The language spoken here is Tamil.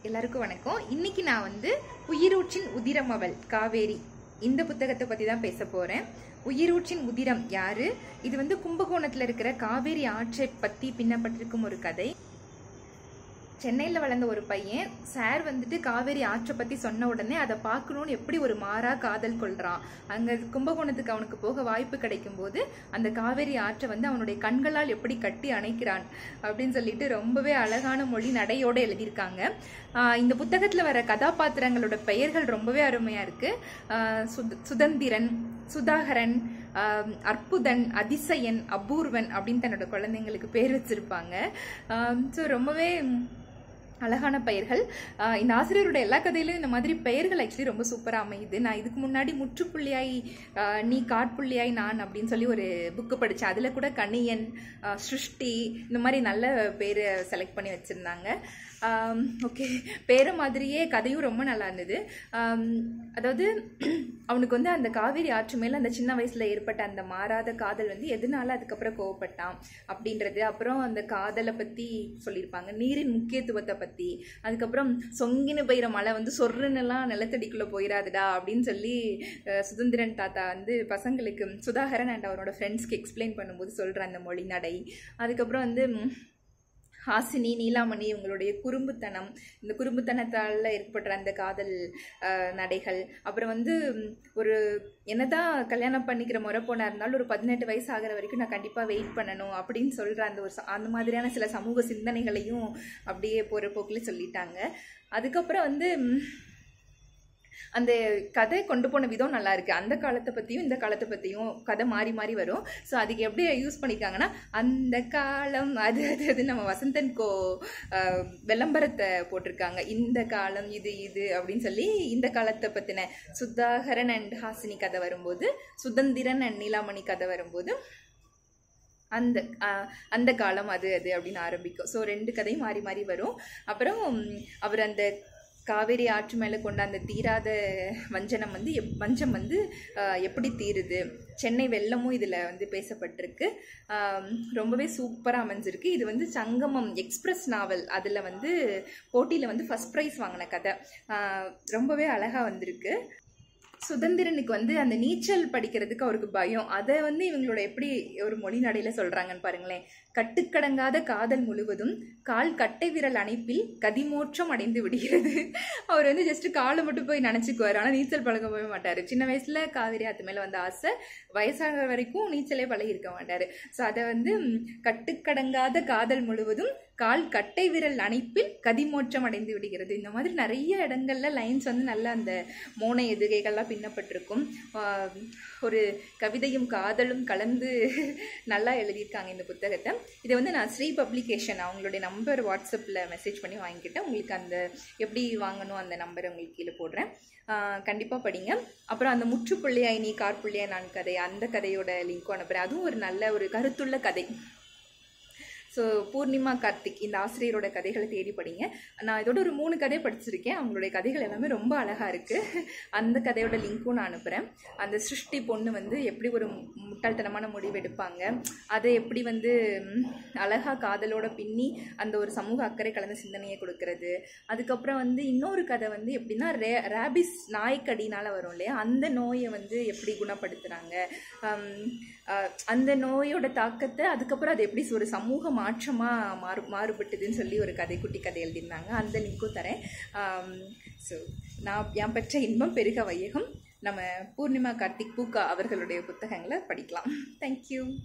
எல்லாருக்கும் வணக்கம் இன்னைக்கு நான் வந்து உயிரூற்றின் உதிரம் அவள் காவேரி இந்த புத்தகத்தை பத்தி தான் பேச போறேன் உயிரூற்றின் உதிரம் யாரு இது வந்து கும்பகோணத்துல இருக்கிற காவேரி ஆற்றை பத்தி பின்னப்பட்டிருக்கும் ஒரு கதை சென்னையில் வளர்ந்த ஒரு பையன் சார் வந்துட்டு காவேரி ஆற்றை பற்றி சொன்ன உடனே அதை பார்க்கணுன்னு எப்படி ஒரு மாறா காதல் கொள்றான் அங்கே கும்பகோணத்துக்கு அவனுக்கு போக வாய்ப்பு கிடைக்கும் போது அந்த காவேரி ஆற்றை வந்து அவனுடைய கண்களால் எப்படி கட்டி அணைக்கிறான் அப்படின்னு சொல்லிட்டு ரொம்பவே அழகான மொழி நடையோட எழுதியிருக்காங்க ஆஹ் இந்த புத்தகத்தில் வர கதாபாத்திரங்களோட பெயர்கள் ரொம்பவே அருமையாக இருக்கு ஆஹ் சுத- சுதந்திரன் சுதாகரன் ஆஹ் அற்புதன் அதிசயன் அபூர்வன் அப்படின்னு தன்னோட குழந்தைங்களுக்கு பேர் வச்சிருப்பாங்க ஸோ ரொம்பவே அழகான பெயர்கள் ஆஹ் இந்த ஆசிரியரோட எல்லா கதையிலும் இந்த மாதிரி பெயர்கள் ஆக்சுவலி ரொம்ப சூப்பராக அமையுது நான் இதுக்கு முன்னாடி முற்றுப்புள்ளியாய் ஆஹ் நீ காட்புள்ளியாய் நான் அப்படின்னு சொல்லி ஒரு புக்கு படித்தேன் அதில் கூட கணியன் ஆஹ் சிருஷ்டி இந்த மாதிரி நல்ல பேர் செலக்ட் பண்ணி வச்சுருந்தாங்க ஓகே பேரை மாதிரியே கதையும் ரொம்ப நல்லா இருந்தது ஆம், அதாவது அவனுக்கு வந்து அந்த காவேரி ஆற்று மேலே அந்த சின்ன வயசில் ஏற்பட்ட அந்த மாறாத காதல் வந்து எதனால அதுக்கப்புறம் கோவப்பட்டான் அப்படின்றது அப்புறம் அந்த காதலை பற்றி சொல்லியிருப்பாங்க நீரின் முக்கியத்துவத்தை பற்றி அதுக்கப்புறம் சொங்கின்னு பெய்கிற மழை வந்து சொர்ருன்னெல்லாம் நிலத்தடிக்குள்ளே போயிடாதுடா அப்படின்னு சொல்லி அஹ், சுதந்திரன் தாத்தா வந்து பசங்களுக்கு சுதாகரன் அண்ட் அவரோட ஃப்ரெண்ட்ஸ்க்கு எக்ஸ்பிளைன் பண்ணும்போது சொல்கிற அந்த மொழி நடை அதுக்கப்புறம் வந்து ம், ஹாசினி நீலாமணி இவங்களுடைய குறும்புத்தனம் இந்த குறும்புத்தனத்தால் ஏற்படுற அந்த காதல் அஹ், நடைகள் அப்புறம் வந்து ம், ஒரு என்னதான் கல்யாணம் பண்ணிக்கிற முறை போனா இருந்தாலும் ஒரு பதினெட்டு வயசு ஆகிற வரைக்கும் நான் கண்டிப்பாக வெயிட் பண்ணணும் அப்படின்னு சொல்கிற அந்த ஒரு ச- அந்த மாதிரியான சில சமூக சிந்தனைகளையும் அப்படியே போகிற போக்கில் சொல்லிட்டாங்க அதுக்கப்புறம் வந்து ம், அந்த கதை கொண்டு போன விதம் நல்லா இருக்கு அந்த காலத்தை பற்றியும் இந்த காலத்தை பற்றியும் கதை மாறி மாறி வரும் ஸோ அதுக்கு எப்படி யூஸ் பண்ணியிருக்காங்கன்னா அந்த காலம் அது அது அது நம்ம வசந்தன் கோ அஹ், விளம்பரத்தை போட்டிருக்காங்க இந்த காலம் இது இது அப்படின்னு சொல்லி இந்த காலத்தை பற்றின சுதாகரன் அண்ட் ஹாசினி கதை வரும்போது சுதந்திரன் அண்ட் நீலாமணி கதை வரும்போது அந்த ஆஹ், அந்த காலம் அது அது அப்படின்னு ஆரம்பிக்கும் ஸோ ரெண்டு கதையும் மாறி மாறி வரும் அப்புறம் உம், அவர் அந்த காவேரி ஆற்று மேலே கொண்ட அந்த தீராத வஞ்சனம் வந்து எப் வஞ்சம் வந்து ஆஹ், எப்படி தீருது சென்னை வெள்ளமும் இதில் வந்து பேசப்பட்டிருக்கு ஆம், ரொம்பவே சூப்பராக அமைஞ்சிருக்கு இது வந்து சங்கமம் எக்ஸ்பிரஸ் நாவல் அதில் வந்து போட்டியில் வந்து ஃபஸ்ட் ப்ரைஸ் வாங்கின கதை ஆஹ், ரொம்பவே அழகாக வந்திருக்கு சுதந்திரனுக்கு வந்து அந்த நீச்சல் படிக்கிறதுக்கு அவருக்கு பயம் அதை வந்து இவங்களோட எப்படி ஒரு மொழி நடையில சொல்றாங்கன்னு பாருங்களேன் கட்டுக்கடங்காத காதல் முழுவதும் கால் கட்டை விரல் அணைப்பில் கதிமோற்றம் அடைந்து விடுகிறது அவர் வந்து ஜஸ்ட் காலை மட்டும் போய் நினைச்சுக்குவார் ஆனால் நீச்சல் பழக போக மாட்டார் சின்ன வயசுல காவிரி ஆத்து மேல வந்த ஆசை வயசாகிற வரைக்கும் நீச்சலே பழகி இருக்க மாட்டார் ஸோ அதை வந்து ம், கட்டுக்கடங்காத காதல் முழுவதும் கால் கட்டை விரல் அணைப்பில் கதிமோற்றம் அடைந்து விடுகிறது இந்த மாதிரி நிறைய இடங்கள்ல லைன்ஸ் வந்து நல்ல அந்த மோனை எதுகைகள்லாம் பின்னப்பட்டிருக்கும் ஆஹ் ஒரு கவிதையும் காதலும் கலந்து நல்லா எழுதியிருக்காங்க இந்த புத்தகத்தை இதை வந்து நான் ஸ்ரீ பப்ளிகேஷன் அவங்களுடைய நம்பர் வாட்ஸ்அப்பில் மெசேஜ் பண்ணி வாங்கிக்கிட்டேன் உங்களுக்கு அந்த எப்படி வாங்கணும் அந்த நம்பரை உங்களுக்கு கீழே போடுறேன் கண்டிப்பாக படிங்க அப்புறம் அந்த முற்றுப்புள்ளியாய் நீ கார்புள்ளியாய் நான் கதை அந்த கதையோட லிங்க்கும் அனுப்புகிறேன் அதுவும் ஒரு நல்ல ஒரு கருத்துள்ள கதை ஸோ பூர்ணிமா கார்த்திக் இந்த ஆசிரியரோட கதைகளை தேடி படிங்க நான் இதோட ஒரு மூணு கதை படிச்சிருக்கேன் அவங்களுடைய கதைகள் எல்லாமே ரொம்ப அழகாக இருக்குது அந்த கதையோட லிங்க்கும் நான் அனுப்புகிறேன் அந்த சிருஷ்டி பொண்ணு வந்து எப்படி ஒரு முட்டாள்தனமான முடிவு எடுப்பாங்க அதை எப்படி வந்து ம், அழகா காதலோட பின்னி அந்த ஒரு சமூக அக்கறை கலந்த சிந்தனையை கொடுக்கறது அதுக்கப்புறம் வந்து இன்னொரு கதை வந்து எப்படின்னா ரே ரேபிஸ் நாய்க்கடினால வரும் இல்லையா அந்த நோயை வந்து எப்படி குணப்படுத்துகிறாங்க அந்த நோயோட தாக்கத்தை அதுக்கப்புறம் அது எப்படி ஒரு சமூக மாற்றமாக மாறு மாறுபட்டுதுன்னு சொல்லி ஒரு கதை குட்டி கதை எழுதியிருந்தாங்க அந்த லிங்க்கும் தரேன் ஸோ நான் என் பெற்ற இன்பம் பெருக வையகம் நம்ம பூர்ணிமா கார்த்திக் பூக்கா அவர்களுடைய புத்தகங்களை படிக்கலாம் தேங்க்யூ